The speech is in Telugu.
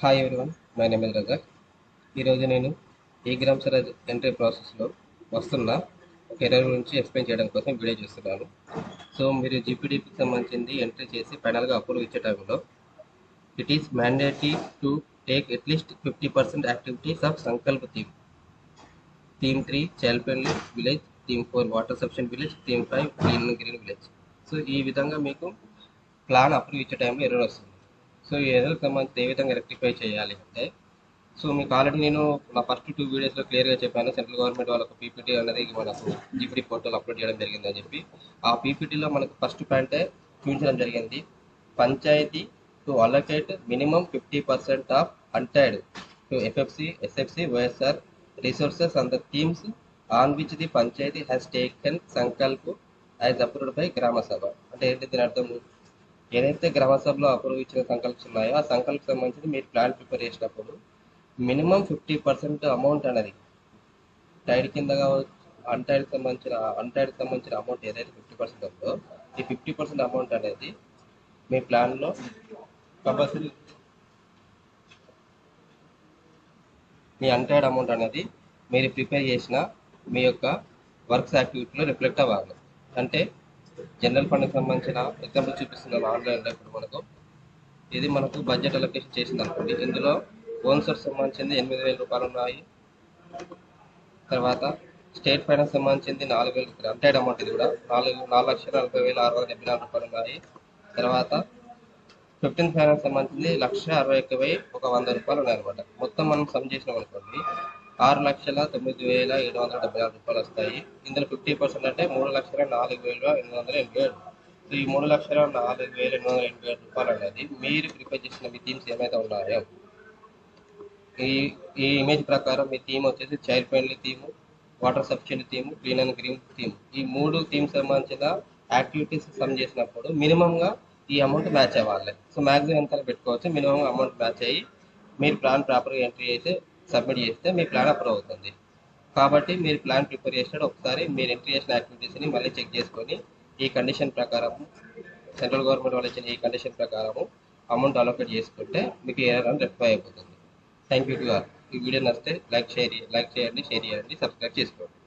hi everyone my name is Razak ఈరోజు నేను ఈ గ్రామ్ సరాజ్ ఎంట్రీ ప్రాసెస్లో వస్తున్న ఒక ఎర్రర్ గురించి ఎక్స్ప్లెయిన్ చేయడం కోసం వీడియో చేస్తున్నాను సో మీరు జీపీడీపీకి సంబంధించింది ఎంట్రీ చేసి ఫైనల్గా అప్రూవ్ ఇచ్చే టైంలో it is mandatory to take at least fifty percent activities of Sankalp theme theme three child friendly village theme four water sufficient village theme five green green village so ఈ విధంగా మీకు ప్లాన్ అప్రూవ్ ఇచ్చే టైంలో ఎర్రర్ వస్తుంది సో ఈ ఎర్రర్కి సంబంధించి ఏ విధంగా రెక్టిఫై చేయాలి అంటే సో మీకు ఆల్రెడీ నేను నా ఫస్ట్ టూ వీడియోస్లో క్లియర్గా చెప్పాను సెంట్రల్ గవర్నమెంట్ వాళ్ళకు పీపీటీ అనేది మనకు జీపీడీ పోర్టల్ అప్లోడ్ చేయడం జరిగింది అని చెప్పి ఆ పీపీటీలో మనకు ఫస్ట్ పాయింటే చూపించడం జరిగింది panchayat to allocate minimum fifty percent of untied to FFC SFC YSR resources and the themes on which the panchayat has taken Sankalp as approved by gram sabha అంటే ఏంటి దీని అర్థం ఏదైతే గ్రామ సభలో అప్రూవ్ ఇచ్చిన సంకల్ప్స్ ఉన్నాయో ఆ సంకల్ప్ సంబంధించి మీరు ప్లాన్ ప్రిపేర్ చేసినప్పుడు మినిమం ఫిఫ్టీ పర్సెంట్ అమౌంట్ అనేది టైడ్ కింద కావచ్చు అన్టైడ్ సంబంధించిన అన్టైడ్ సంబంధించిన అమౌంట్ ఏదైతే ఫిఫ్టీ పర్సెంట్ ఉందో ఈ ఫిఫ్టీ పర్సెంట్ అమౌంట్ అనేది మీ ప్లాన్లో కంపల్సరీ మీ అన్టైడ్ అమౌంట్ అనేది మీరు ప్రిపేర్ చేసిన మీ యొక్క వర్క్స్ యాక్టివిటీలో రిఫ్లెక్ట్ అవ్వాలి అంటే జనరల్ ఫండ్కి సంబంధించిన ఎగ్జాంపుల్ చూపిస్తున్నాను ఆన్లైన్లో ఇప్పుడు మనకు ఇది మనకు బడ్జెట్ అలొకేషన్ చేసింది అనుకోండి ఇందులో ఓన్ సోర్స్ సంబంధించింది ఎనిమిది వేల రూపాయలు ఉన్నాయి తర్వాత స్టేట్ ఫైనాన్స్ సంబంధించింది నాలుగు వేలు అంటైడ్ అమౌంట్ ఇది కూడా నాలుగు నాలుగు లక్షల నలభై వేల ఆరు వందల డెబ్బై నాలుగు రూపాయలు ఉన్నాయి తర్వాత ఫిఫ్టీన్ ఫైనాన్స్ సంబంధించింది లక్ష అరవై ఒక్క వెయ్యి ఒక వంద రూపాయలు ఉన్నాయి అనమాట మొత్తం మనం సమ్ చేసినాం అనుకోండి ఆరు లక్షల తొమ్మిది వేల ఏడు వందల డెబ్బై నాలుగు రూపాయలు వస్తాయి ఇందులో ఫిఫ్టీ పర్సెంట్ అంటే మూడు లక్షల నాలుగు వేల ఎనిమిది వందల ఎనభై ఏడు సో ఈ మూడు లక్షల నాలుగు వేల ఎనిమిది వందల ఎనభై ఏడు రూపాయలు అనేది మీరు ప్రిపేర్ చేసిన మీ థీమ్స్ ఏమైతే ఉన్నాయో ఈ ఈ ఇమేజ్ ప్రకారం మీ థీమ్ వచ్చేసి child friendly theme water sufficient theme clean and green theme ఈ మూడు థీమ్స్ సంబంధించిన యాక్టివిటీస్ సమ్ చేసినప్పుడు మినిమంగా ఈ అమౌంట్ మ్యాచ్ అవ్వాలి సో మ్యాక్సిమం ఎంత పెట్టుకోవచ్చు మినిమం అమౌంట్ మ్యాచ్ అయ్యి మీరు ప్లాన్ ప్రాపర్గా ఎంట్రీ చేసి సబ్మిట్ చేస్తే మీ ప్లాన్ అప్రూవ్ అవుతుంది కాబట్టి మీరు ప్లాన్ ప్రిపేర్ చేసినప్పుడు ఒకసారి మీరు ఎంట్రీ చేసిన యాక్టివిటీస్ని మళ్ళీ చెక్ చేసుకొని ఈ కండిషన్ ప్రకారం సెంట్రల్ గవర్నమెంట్ వాళ్ళు ఇచ్చిన ఈ కండిషన్ ప్రకారము అమౌంట్ అలొకేట్ చేసుకుంటే మీకు ఏ రెక్టిఫై అయిపోతుంది థ్యాంక్ యూ టు ఆల్ ఈ వీడియో నచ్చితే లైక్ షేర్ లైక్ చేయండి షేర్ చేయండి సబ్స్క్రైబ్ చేసుకోండి